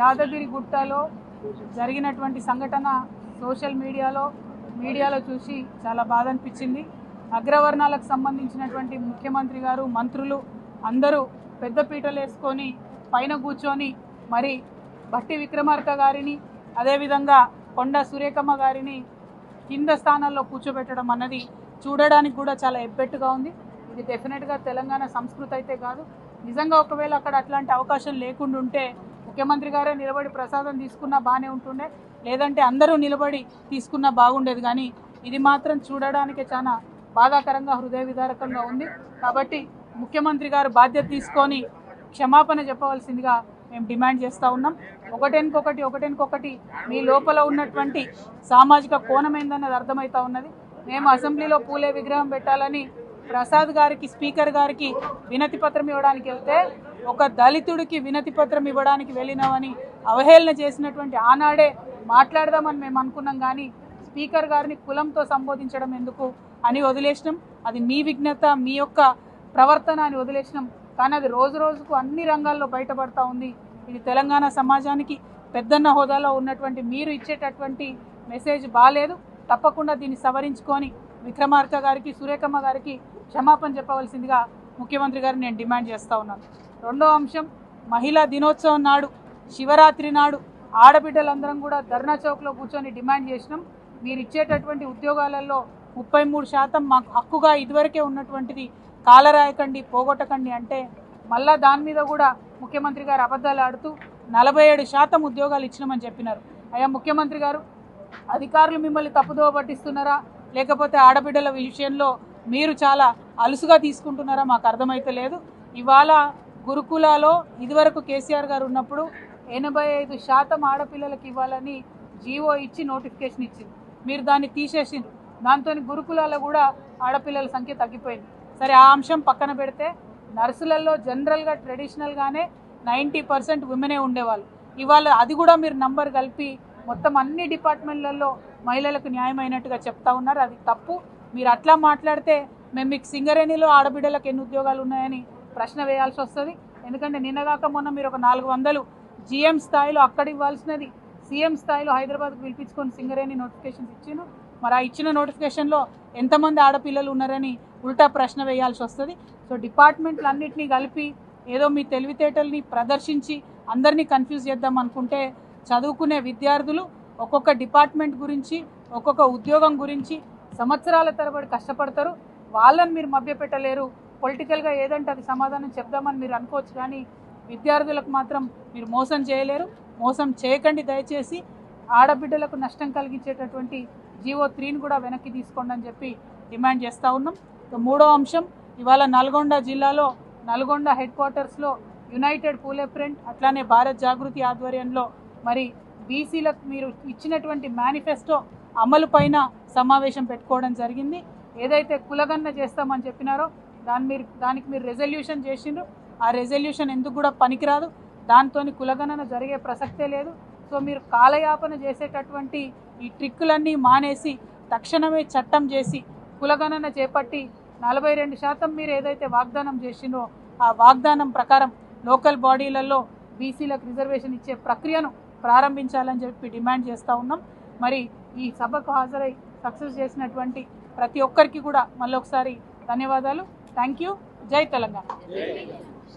యాదగిరి గుట్టలో జరిగినటువంటి సంఘటన సోషల్ మీడియాలో మీడియాలో చూసి చాలా బాధ అనిపించింది అగ్రవర్ణాలకు సంబంధించినటువంటి ముఖ్యమంత్రి గారు మంత్రులు అందరూ పెద్ద పీటలు వేసుకొని పైన కూర్చొని మరి భట్టి విక్రమార్క గారిని అదేవిధంగా కొండ సురేఖమ్మ గారిని కింద స్థానాల్లో కూర్చోబెట్టడం అన్నది చూడడానికి కూడా చాలా ఎబ్బెట్టుగా ఉంది ఇది డెఫినెట్గా తెలంగాణ సంస్కృతి అయితే కాదు నిజంగా ఒకవేళ అక్కడ అట్లాంటి అవకాశం లేకుండా ఉంటే ముఖ్యమంత్రి గారే నిలబడి ప్రసాదం తీసుకున్నా బాగానే ఉంటుండే లేదంటే అందరూ నిలబడి తీసుకున్నా బాగుండేది కానీ ఇది మాత్రం చూడడానికి చాలా బాధాకరంగా హృదయ విదారకంగా ఉంది కాబట్టి ముఖ్యమంత్రి గారు బాధ్యత తీసుకొని క్షమాపణ చెప్పవలసిందిగా మేము డిమాండ్ చేస్తూ ఉన్నాం ఒకటెనుకొకటి ఒకటెనుకొకటి మీ లోపల ఉన్నటువంటి సామాజిక కోణం ఏందన్నది అర్థమవుతా ఉన్నది మేము అసెంబ్లీలో పూలే విగ్రహం పెట్టాలని ప్రసాద్ గారికి స్పీకర్ గారికి వినతి పత్రం ఇవ్వడానికి వెళ్తే ఒక దళితుడికి వినతి పత్రం ఇవ్వడానికి వెళ్ళినామని అవహేళన చేసినటువంటి ఆనాడే మాట్లాడదామని మేము అనుకున్నాం కానీ స్పీకర్ గారిని కులంతో సంబోధించడం ఎందుకు అని వదిలేసినాం అది మీ విఘ్నత మీ యొక్క ప్రవర్తన అని వదిలేసినాం కానీ అది రోజు రోజుకు అన్ని రంగాల్లో బయటపడతా ఉంది ఇది తెలంగాణ సమాజానికి పెద్దన్న హోదాలో ఉన్నటువంటి మీరు ఇచ్చేటటువంటి మెసేజ్ బాగాలేదు తప్పకుండా దీన్ని సవరించుకొని విక్రమార్క గారికి సురేఖమ్మ గారికి క్షమాపణ చెప్పవలసిందిగా ముఖ్యమంత్రి గారిని నేను డిమాండ్ చేస్తూ ఉన్నాను రెండో అంశం మహిళా దినోత్సవం నాడు శివరాత్రి నాడు ఆడబిడ్డలందరం కూడా ధర్నా చౌక్లో కూర్చొని డిమాండ్ చేసినాం మీరు ఇచ్చేటటువంటి ఉద్యోగాలలో ముప్పై మూడు శాతం మాకు హక్కుగా ఇదివరకే ఉన్నటువంటిది కాలరాయకండి పోగొట్టకండి అంటే మళ్ళా దాని మీద కూడా ముఖ్యమంత్రి గారు అబద్ధాలు ఆడుతూ నలభై ఏడు శాతం ఉద్యోగాలు ఇచ్చినామని చెప్పినారు అయ్యా ముఖ్యమంత్రి గారు అధికారులు మిమ్మల్ని తప్పుదోవ పట్టిస్తున్నారా లేకపోతే ఆడబిడ్డల విషయంలో మీరు చాలా అలుసుగా తీసుకుంటున్నారా మాకు అర్థమైతే లేదు ఇవాళ గురుకులాలో ఇదివరకు కేసీఆర్ గారు ఉన్నప్పుడు ఎనభై ఐదు శాతం ఆడపిల్లలకి ఇవ్వాలని జీవో ఇచ్చి నోటిఫికేషన్ ఇచ్చింది మీరు దాన్ని తీసేసిండ్రు దాంతో గురుకులాల్లో కూడా ఆడపిల్లల సంఖ్య తగ్గిపోయింది సరే ఆ అంశం పక్కన పెడితే నర్సులలో జనరల్గా ట్రెడిషనల్గానే నైంటీ పర్సెంట్ ఉమెనే ఉండేవాళ్ళు ఇవాళ అది కూడా మీరు నంబర్ కలిపి మొత్తం అన్ని డిపార్ట్మెంట్లలో మహిళలకు న్యాయమైనట్టుగా చెప్తా ఉన్నారు అది తప్పు మీరు అట్లా మాట్లాడితే మేము మీకు సింగరేణిలో ఆడబిడ్డలకు ఎన్ని ఉద్యోగాలు ఉన్నాయని ప్రశ్న వేయాల్సి వస్తుంది ఎందుకంటే నిన్నగాక మొన్న మీరు ఒక నాలుగు వందలు జిఎం స్థాయిలో అక్కడ ఇవ్వాల్సినది సీఎం స్థాయిలో హైదరాబాద్కి పిలిపించుకొని సింగరేణి నోటిఫికేషన్స్ ఇచ్చిండ్రు మరి ఆ ఇచ్చిన నోటిఫికేషన్లో ఎంతమంది ఆడపిల్లలు ఉన్నారని ఉల్టా ప్రశ్న వేయాల్సి వస్తుంది సో డిపార్ట్మెంట్లు అన్నింటినీ కలిపి ఏదో మీ తెలివితేటల్ని ప్రదర్శించి అందరినీ కన్ఫ్యూజ్ చేద్దాం అనుకుంటే చదువుకునే విద్యార్థులు ఒక్కొక్క డిపార్ట్మెంట్ గురించి ఒక్కొక్క ఉద్యోగం గురించి సంవత్సరాల తరబడి కష్టపడతారు వాళ్ళని మీరు మభ్యపెట్టలేరు పొలిటికల్గా ఏదంటే అది సమాధానం చెప్దామని మీరు అనుకోవచ్చు కానీ విద్యార్థులకు మాత్రం మీరు మోసం చేయలేరు మోసం చేయకండి దయచేసి ఆడబిడ్డలకు నష్టం కలిగించేటటువంటి జీవో త్రీని కూడా వెనక్కి తీసుకోండి అని చెప్పి డిమాండ్ చేస్తూ ఉన్నాం సో మూడో అంశం ఇవాళ నల్గొండ జిల్లాలో నల్గొండ హెడ్ క్వార్టర్స్లో యునైటెడ్ పూలే ఫ్రంట్ అట్లానే భారత్ జాగృతి ఆధ్వర్యంలో మరి బీసీలకు మీరు ఇచ్చినటువంటి మేనిఫెస్టో అమలు పైన సమావేశం పెట్టుకోవడం జరిగింది ఏదైతే కులగన్న చేస్తామని చెప్పినారో దాని మీరు దానికి మీరు రెజల్యూషన్ చేసిండ్రు ఆ రెజల్యూషన్ ఎందుకు కూడా పనికిరాదు దాంతో కులగణన జరిగే ప్రసక్తే లేదు సో మీరు కాలయాపన చేసేటటువంటి ఈ ట్రిక్కులన్నీ మానేసి తక్షణమే చట్టం చేసి కులగణన చేపట్టి నలభై రెండు శాతం మీరు ఏదైతే వాగ్దానం చేసిండ్రో ఆ వాగ్దానం ప్రకారం లోకల్ బాడీలలో బీసీలకు రిజర్వేషన్ ఇచ్చే ప్రక్రియను ప్రారంభించాలని చెప్పి డిమాండ్ చేస్తూ ఉన్నాం మరి ఈ సభకు హాజరై సక్సెస్ చేసినటువంటి ప్రతి ఒక్కరికి కూడా మళ్ళొకసారి ధన్యవాదాలు థ్యాంక్ యూ జై తెలంగాణ